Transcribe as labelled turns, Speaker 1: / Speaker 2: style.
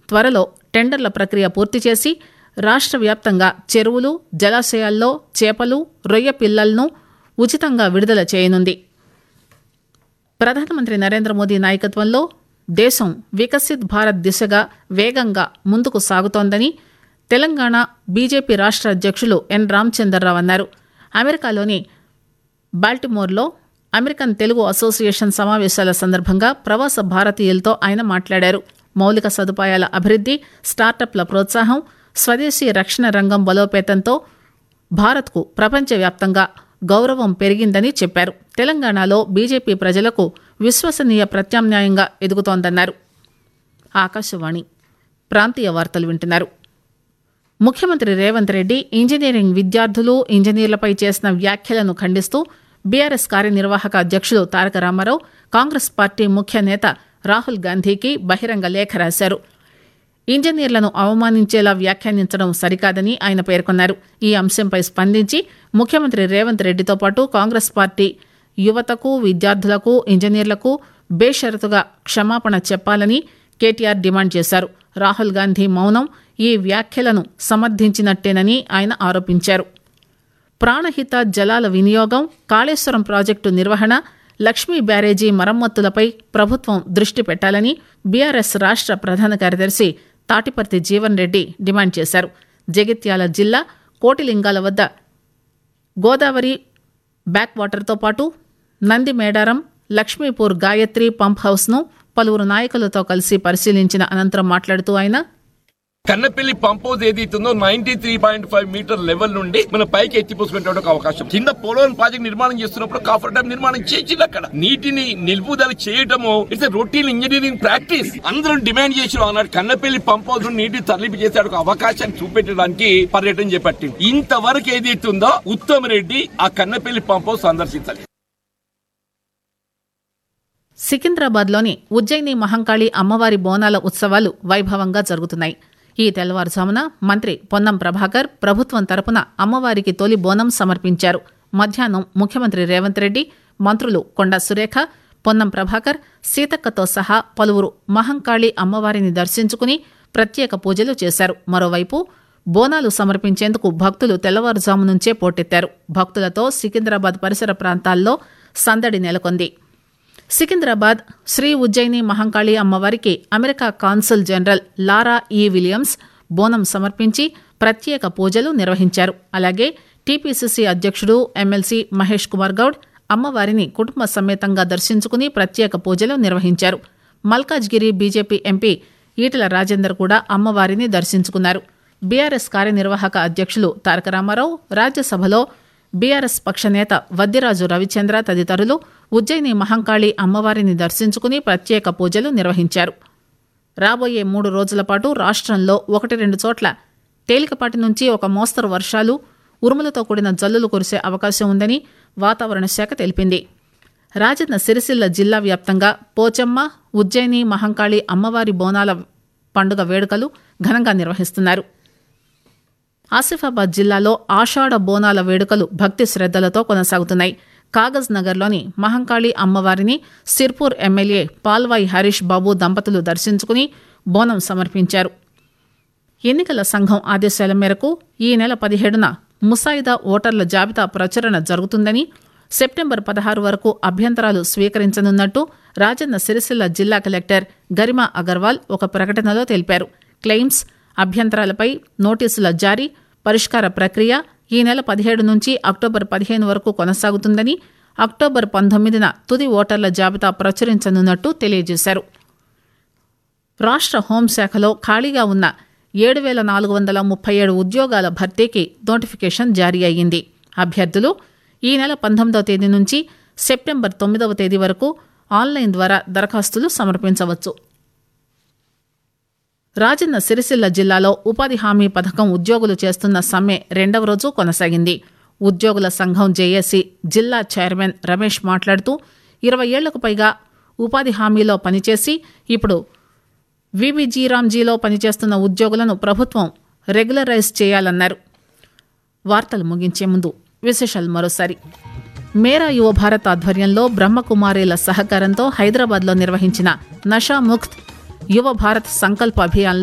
Speaker 1: త్వరలో టెండర్ల ప్రక్రియ పూర్తి చేసి రాష్ట్ర వ్యాప్తంగా చెరువులు జలాశయాల్లో చేపలు రొయ్య పిల్లలను ఉచితంగా విడుదల చేయనుంది ప్రధానమంత్రి నరేంద్ర మోదీ నాయకత్వంలో దేశం వికసిత్ భారత్ దిశగా వేగంగా ముందుకు సాగుతోందని తెలంగాణ బీజేపీ రాష్ట్ర అధ్యక్షులు ఎన్ రామచంద్రరావు అన్నారు అమెరికాలోని బాల్టిమోర్లో అమెరికన్ తెలుగు అసోసియేషన్ సమావేశాల సందర్భంగా ప్రవాస భారతీయులతో ఆయన మాట్లాడారు మౌలిక సదుపాయాల అభివృద్ది స్టార్టప్ల ప్రోత్సాహం స్వదేశీ రక్షణ రంగం బలోపేతంతో భారత్కు ప్రపంచవ్యాప్తంగా గౌరవం పెరిగిందని చెప్పారు తెలంగాణలో బీజేపీ ప్రజలకు విశ్వసనీయ ప్రత్యామ్నాయంగా ఎదుగుతోందన్నారు ఆకాశవాణి ప్రాంతీయ వార్తలు వింటున్నారు ముఖ్యమంత్రి రేవంత్ రెడ్డి ఇంజనీరింగ్ విద్యార్థులు ఇంజనీర్లపై చేసిన వ్యాఖ్యలను ఖండిస్తూ బీఆర్ఎస్ కార్యనిర్వాహక అధ్యక్షులు తారక రామారావు కాంగ్రెస్ పార్టీ ముఖ్య నేత రాహుల్ గాంధీకి బహిరంగ లేఖ రాశారు ఇంజనీర్లను అవమానించేలా వ్యాఖ్యానించడం సరికాదని ఆయన పేర్కొన్నారు ఈ అంశంపై స్పందించి ముఖ్యమంత్రి రేవంత్ రెడ్డితో పాటు కాంగ్రెస్ పార్టీ యువతకు విద్యార్థులకు ఇంజనీర్లకు బేషరతుగా క్షమాపణ చెప్పాలని కేటీఆర్ డిమాండ్ చేశారు రాహుల్ గాంధీ మౌనం ఈ వ్యాఖ్యలను సమర్థించినట్టేనని ఆయన ఆరోపించారు ప్రాణహిత జలాల వినియోగం కాళేశ్వరం ప్రాజెక్టు నిర్వహణ లక్ష్మీ బ్యారేజీ మరమ్మతులపై ప్రభుత్వం దృష్టి పెట్టాలని బీఆర్ఎస్ రాష్ట్ర ప్రధాన కార్యదర్శి తాటిపర్తి జీవన్ రెడ్డి డిమాండ్ చేశారు జగిత్యాల జిల్లా కోటిలింగాల వద్ద గోదావరి బ్యాక్ వాటర్తో పాటు నంది మేడారం లక్ష్మీపూర్ గాయత్రి పంప్ హౌస్ను పలువురు నాయకులతో కలిసి పరిశీలించిన అనంతరం మాట్లాడుతూ ఆయన
Speaker 2: కన్నపల్లి పంప్ హౌస్ ఏదైతుందో ninety three point five metre level నుండి మన పైకి ఎత్తిపోసుకునే అవకాశం కింద పోలవరం ప్రాజెక్ట్ నిర్మాణం చేస్తున్నప్పుడు కాఫర్ డ్యామ్ నిర్మాణం చేసింది అక్కడ నీటిని నిలుపుదల చేయటము ఇట్స్ రొటీన్ ఇంజనీరింగ్ ప్రాక్టీస్ అందరం డిమాండ్ చేసిన అన్నాడు కన్నపల్లి పంప్ హౌస్ నీటి తరలింపు చేసే ఒక అవకాశాన్ని చూపెట్టడానికి పర్యటన చేపట్టింది ఇంతవరకు ఏదైతుందో ఉత్తమ్ రెడ్డి ఆ కన్నపల్లి పంప్ హౌస్ సందర్శించాలి
Speaker 1: సికింద్రాబాద్లోని ఉజ్జయిని మహంకాళి అమ్మవారి బోనాల ఉత్సవాలు వైభవంగా జరుగుతున్నాయి ఈ తెల్లవారుజామున మంత్రి పొన్నం ప్రభాకర్ ప్రభుత్వం తరపున అమ్మవారికి తొలి బోనం సమర్పించారు మధ్యాహ్నం ముఖ్యమంత్రి రేవంత్ రెడ్డి మంత్రులు కొండా సురేఖ పొన్నం ప్రభాకర్ సీతక్కతో సహా పలువురు మహంకాళి అమ్మవారిని దర్శించుకుని ప్రత్యేక పూజలు చేశారు మరోవైపు బోనాలు సమర్పించేందుకు భక్తులు తెల్లవారుజాము నుంచే పోటెత్తారు భక్తులతో సికింద్రాబాద్ పరిసర ప్రాంతాల్లో సందడి నెలకొంది సికింద్రాబాద్ శ్రీ ఉజ్జయిని మహంకాళి అమ్మవారికి అమెరికా కాన్సుల్ జనరల్ లారా ఈ విలియమ్స్ బోనం సమర్పించి ప్రత్యేక పూజలు నిర్వహించారు అలాగే టీపీసీసీ అధ్యక్షుడు ఎమ్మెల్సీ మహేష్ కుమార్ గౌడ్ అమ్మవారిని కుటుంబ సమేతంగా దర్శించుకుని ప్రత్యేక పూజలు నిర్వహించారు మల్కాజ్గిరి బీజేపీ ఎంపీ ఈటల రాజేందర్ కూడా అమ్మవారిని దర్శించుకున్నారు బీఆర్ఎస్ కార్యనిర్వాహక అధ్యక్షులు తారక రామారావు రాజ్యసభలో బీఆర్ఎస్ పక్ష నేత వద్దిరాజు రవిచంద్ర తదితరులు ఉజ్జయిని మహంకాళి అమ్మవారిని దర్శించుకుని ప్రత్యేక పూజలు నిర్వహించారు రాబోయే మూడు రోజుల పాటు రాష్ట్రంలో ఒకటి రెండు చోట్ల తేలికపాటి నుంచి ఒక మోస్తరు వర్షాలు ఉరుములతో కూడిన జల్లులు కురిసే అవకాశం ఉందని వాతావరణ శాఖ తెలిపింది రాజన్న సిరిసిల్ల జిల్లా వ్యాప్తంగా పోచమ్మ ఉజ్జయిని మహంకాళి అమ్మవారి బోనాల పండుగ వేడుకలు ఘనంగా నిర్వహిస్తున్నారు ఆసిఫాబాద్ జిల్లాలో ఆషాఢ బోనాల వేడుకలు భక్తి శ్రద్దలతో కొనసాగుతున్నాయి కాగజ్ నగర్లోని మహంకాళి అమ్మవారిని సిర్పూర్ ఎమ్మెల్యే పాల్వాయి హరీష్ బాబు దంపతులు దర్శించుకుని బోనం సమర్పించారు ఎన్నికల సంఘం ఆదేశాల మేరకు ఈ నెల పదిహేడున ముసాయిదా ఓటర్ల జాబితా ప్రచురణ జరుగుతుందని సెప్టెంబర్ పదహారు వరకు అభ్యంతరాలు స్వీకరించనున్నట్టు రాజన్న సిరిసిల్ల జిల్లా కలెక్టర్ గరిమా అగర్వాల్ ఒక ప్రకటనలో తెలిపారు క్లెయిమ్స్ అభ్యంతరాలపై నోటీసుల జారీ పరిష్కార ప్రక్రియ ఈ నెల పదిహేడు నుంచి అక్టోబర్ పదిహేను వరకు కొనసాగుతుందని అక్టోబర్ పంతొమ్మిదిన తుది ఓటర్ల జాబితా ప్రచురించనున్నట్టు తెలియజేశారు రాష్ట్ర హోంశాఖలో ఖాళీగా ఉన్న ఏడు వేల నాలుగు వందల ముప్పై ఏడు ఉద్యోగాల భర్తీకి నోటిఫికేషన్ జారీ అయ్యింది అభ్యర్థులు ఈ నెల పంతొమ్మిదవ తేదీ నుంచి సెప్టెంబర్ తొమ్మిదవ తేదీ వరకు ఆన్లైన్ ద్వారా దరఖాస్తులు సమర్పించవచ్చు రాజన్న సిరిసిల్ల జిల్లాలో ఉపాధి హామీ పథకం ఉద్యోగులు చేస్తున్న సమ్మె రెండవ రోజు కొనసాగింది ఉద్యోగుల సంఘం జేఏసీ జిల్లా చైర్మన్ రమేష్ మాట్లాడుతూ ఇరవై ఏళ్లకు పైగా ఉపాధి హామీలో పనిచేసి ఇప్పుడు విబిజీరామ్జీలో పనిచేస్తున్న ఉద్యోగులను ప్రభుత్వం రెగ్యులరైజ్ చేయాలన్నారు వార్తలు ముగించే ముందు విశేషాలు మరోసారి మేరా యువ భారత్ ఆధ్వర్యంలో బ్రహ్మకుమారీల సహకారంతో హైదరాబాద్లో నిర్వహించిన నషాముక్త్ యువ భారత్ సంకల్ప అభియాన్లో